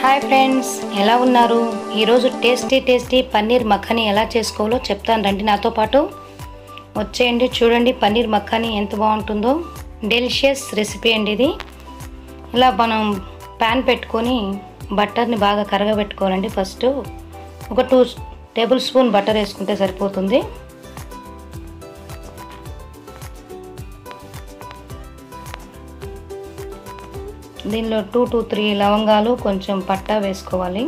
hi friends ఎలా ఉన్నారు ఈరోజు టేస్టీ టేస్టీ పన్నీర్ మఖానీ ఎలా చేసుకోవాలో చెప్తాను రండి నాతో పాటు వచ్చేయండి చూడండి పన్నీర్ మఖానీ ఎంత బాగుంటుందో డెలిషియస్ రెసిపీ అండి ఇది ఇలా మనం ప్యాన్ పెట్టుకొని బటర్ని బాగా కరగబెట్టుకోవాలండి ఫస్ట్ ఒక టూ టేబుల్ స్పూన్ బటర్ వేసుకుంటే సరిపోతుంది దీనిలో టూ టు త్రీ లవంగాలు కొంచెం పట్టా వేసుకోవాలి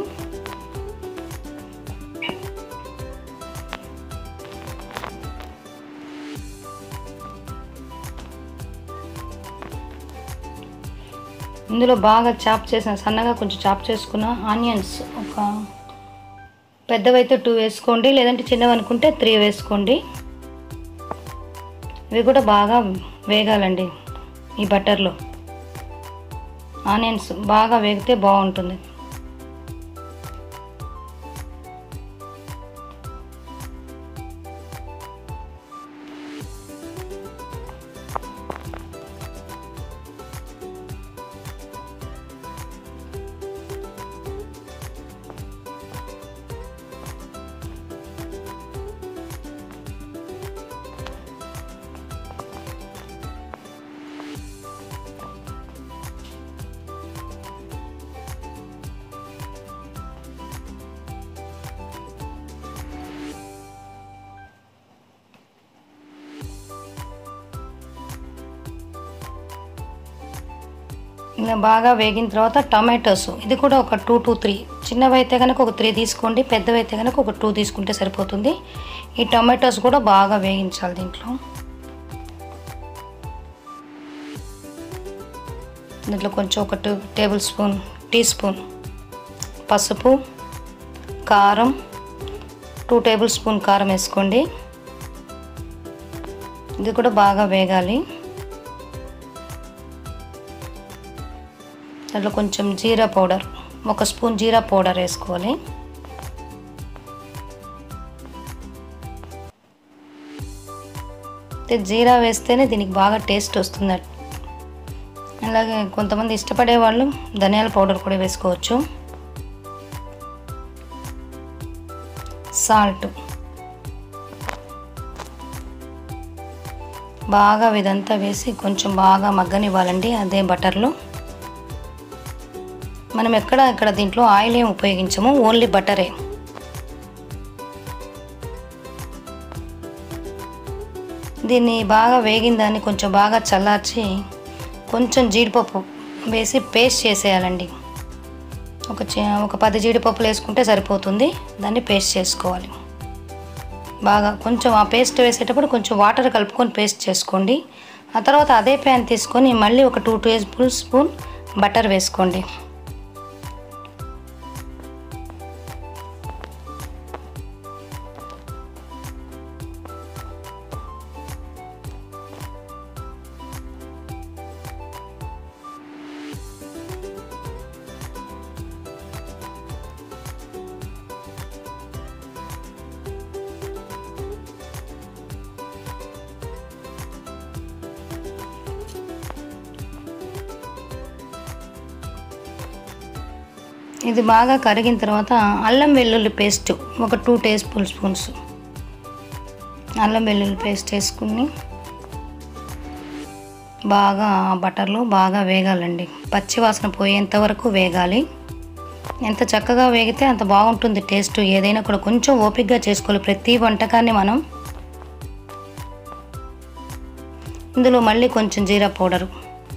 ఇందులో బాగా చాప్ చేసిన సన్నగా కొంచెం చాప్ చేసుకున్న ఆనియన్స్ ఒక పెద్దవైతే టూ వేసుకోండి లేదంటే చిన్నవి అనుకుంటే త్రీ వేసుకోండి ఇవి కూడా బాగా వేగాలండి ఈ బటర్లో ఆనియన్స్ బాగా వేగితే బాగుంటుంది ఇలా బాగా వేగిన తర్వాత టమాటోస్ ఇది కూడా ఒక టూ టు త్రీ చిన్నవి అయితే కనుక ఒక త్రీ తీసుకోండి పెద్దవి అయితే కనుక ఒక టూ తీసుకుంటే సరిపోతుంది ఈ టమాటోస్ కూడా బాగా వేగించాలి దీంట్లో దీంట్లో కొంచెం ఒక two tablespoon teaspoon పసుపు కారం టూ టేబుల్ స్పూన్ కారం వేసుకోండి ఇది కూడా బాగా వేగాలి దాంట్లో కొంచెం జీరా పౌడర్ ఒక స్పూన్ జీరా పౌడర్ వేసుకోవాలి జీరా వేస్తేనే దీనికి బాగా టేస్ట్ వస్తుంది అలాగే కొంతమంది ఇష్టపడే వాళ్ళు ధనియాల పౌడర్ కూడా వేసుకోవచ్చు సాల్ట్ బాగా ఇదంతా వేసి కొంచెం బాగా మగ్గనివ్వాలండి అదే బటర్లో మనం ఎక్కడ ఇక్కడ దీంట్లో ఆయిల్ ఏం ఉపయోగించము ఓన్లీ బటరే దీన్ని బాగా వేగిందాన్ని కొంచెం బాగా చల్లార్చి కొంచెం జీడిపప్పు వేసి పేస్ట్ చేసేయాలండి ఒక ఒక పది జీడిపప్పులు వేసుకుంటే సరిపోతుంది దాన్ని పేస్ట్ చేసుకోవాలి బాగా కొంచెం ఆ పేస్ట్ వేసేటప్పుడు కొంచెం వాటర్ కలుపుకొని పేస్ట్ చేసుకోండి ఆ తర్వాత అదే ప్యాన్ తీసుకొని మళ్ళీ ఒక టూ టేబుల్ స్పూన్ బటర్ వేసుకోండి ఇది బాగా కరిగిన తర్వాత అల్లం వెల్లుల్లి పేస్ట్ ఒక టూ టేబుల్ స్పూన్స్ అల్లం వెల్లుల్లి పేస్ట్ వేసుకుని బాగా బటర్లో బాగా వేగాలండి పచ్చి వాసన పోయేంత వరకు వేగాలి ఎంత చక్కగా వేగితే అంత బాగుంటుంది టేస్ట్ ఏదైనా కూడా కొంచెం ఓపిక్గా చేసుకోవాలి ప్రతి వంటకాన్ని మనం ఇందులో మళ్ళీ కొంచెం జీరా పౌడరు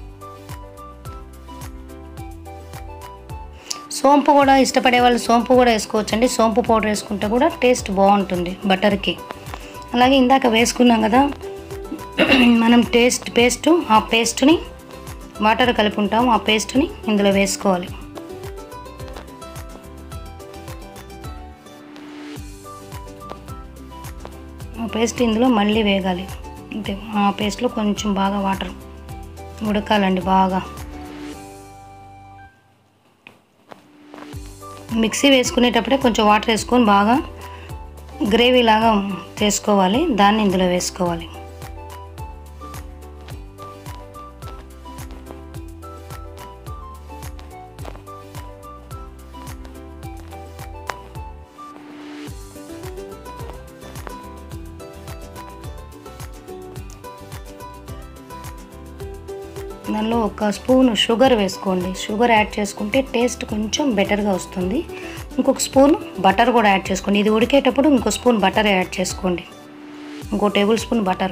సోంపు కూడా ఇష్టపడే వాళ్ళు సోంపు కూడా వేసుకోవచ్చండి సోంపు పౌడర్ వేసుకుంటే కూడా టేస్ట్ బాగుంటుంది బటర్కి అలాగే ఇందాక వేసుకున్నాం కదా మనం టేస్ట్ పేస్ట్ ఆ పేస్ట్ని వాటర్ కలిపి ఉంటాం ఆ పేస్ట్ని ఇందులో వేసుకోవాలి ఆ పేస్ట్ ఇందులో మళ్ళీ వేగాలి అంతే ఆ పేస్ట్లో కొంచెం బాగా వాటర్ ఉడకాలండి బాగా మిక్సీ వేసుకునేటప్పుడే కొంచెం వాటర్ వేసుకొని బాగా గ్రేవీ లాగా చేసుకోవాలి దాన్ని ఇందులో వేసుకోవాలి దానిలో ఒక స్పూన్ షుగర్ వేసుకోండి షుగర్ యాడ్ చేసుకుంటే టేస్ట్ కొంచెం బెటర్గా వస్తుంది ఇంకొక స్పూన్ బటర్ కూడా యాడ్ చేసుకోండి ఇది ఉడికేటప్పుడు ఇంకో స్పూన్ బటర్ యాడ్ చేసుకోండి ఇంకో టేబుల్ స్పూన్ బటర్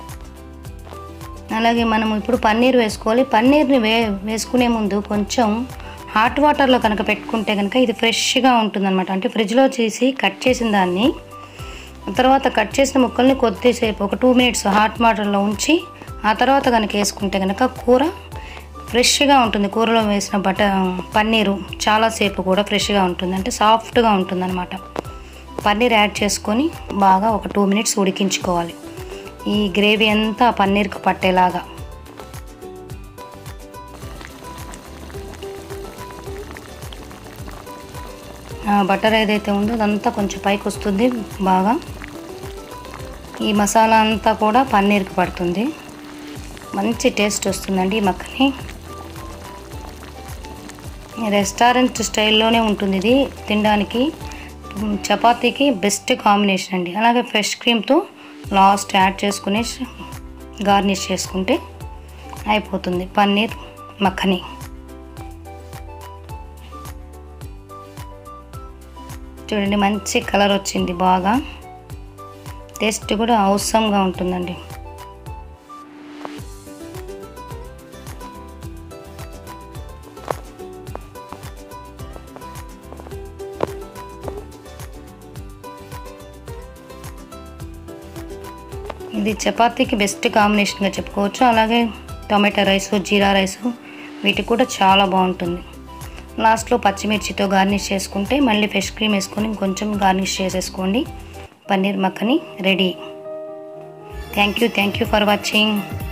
అలాగే మనం ఇప్పుడు పన్నీర్ వేసుకోవాలి పన్నీర్ని వే వేసుకునే ముందు కొంచెం హాట్ వాటర్లో కనుక పెట్టుకుంటే కనుక ఇది ఫ్రెష్గా ఉంటుందన్నమాట అంటే ఫ్రిడ్జ్లో చేసి కట్ చేసిన దాన్ని తర్వాత కట్ చేసిన ముక్కల్ని కొద్దిసేపు ఒక టూ మినిట్స్ హాట్ వాటర్లో ఉంచి ఆ తర్వాత కనుక వేసుకుంటే కనుక కూర ఫ్రెష్గా ఉంటుంది కూరలో వేసిన బట పన్నీరు చాలాసేపు కూడా ఫ్రెష్గా ఉంటుంది అంటే సాఫ్ట్గా ఉంటుంది అనమాట పన్నీర్ యాడ్ చేసుకొని బాగా ఒక టూ మినిట్స్ ఉడికించుకోవాలి ఈ గ్రేవీ అంతా ఆ పన్నీర్కి పట్టేలాగా ఆ బటర్ ఏదైతే ఉందో అదంతా కొంచెం పైకి వస్తుంది బాగా ఈ మసాలా అంతా కూడా పన్నీర్కి పడుతుంది మంచి టేస్ట్ వస్తుందండి ఈ మక్కని రెస్టారెంట్ స్టైల్లోనే ఉంటుంది ఇది తినడానికి ఉమ్, చపాతీకి బెస్ట్ కాంబినేషన్ అండి అలాగే ఫ్రెష్ క్రీమ్తో లాస్ట్ యాడ్ చేసుకుని గార్నిష్ చేసుకుంటే అయిపోతుంది పన్నీర్ మక్కని చూడండి మంచి కలర్ వచ్చింది బాగా టేస్ట్ కూడా అవసరంగా ఉంటుందండి ఇది చపాతీకి బెస్ట్ కాంబినేషన్గా చెప్పుకోవచ్చు అలాగే టొమాటో రైస్ జీరా రైస్ వీటికి కూడా చాలా బాగుంటుంది లాస్ట్లో పచ్చిమిర్చితో గార్నిష్ చేసుకుంటే మళ్ళీ ఫ్రెష్ క్రీమ్ వేసుకొని ఇంకొంచెం గార్నిష్ చేసేసుకోండి paneer makhani ready thank you thank you for watching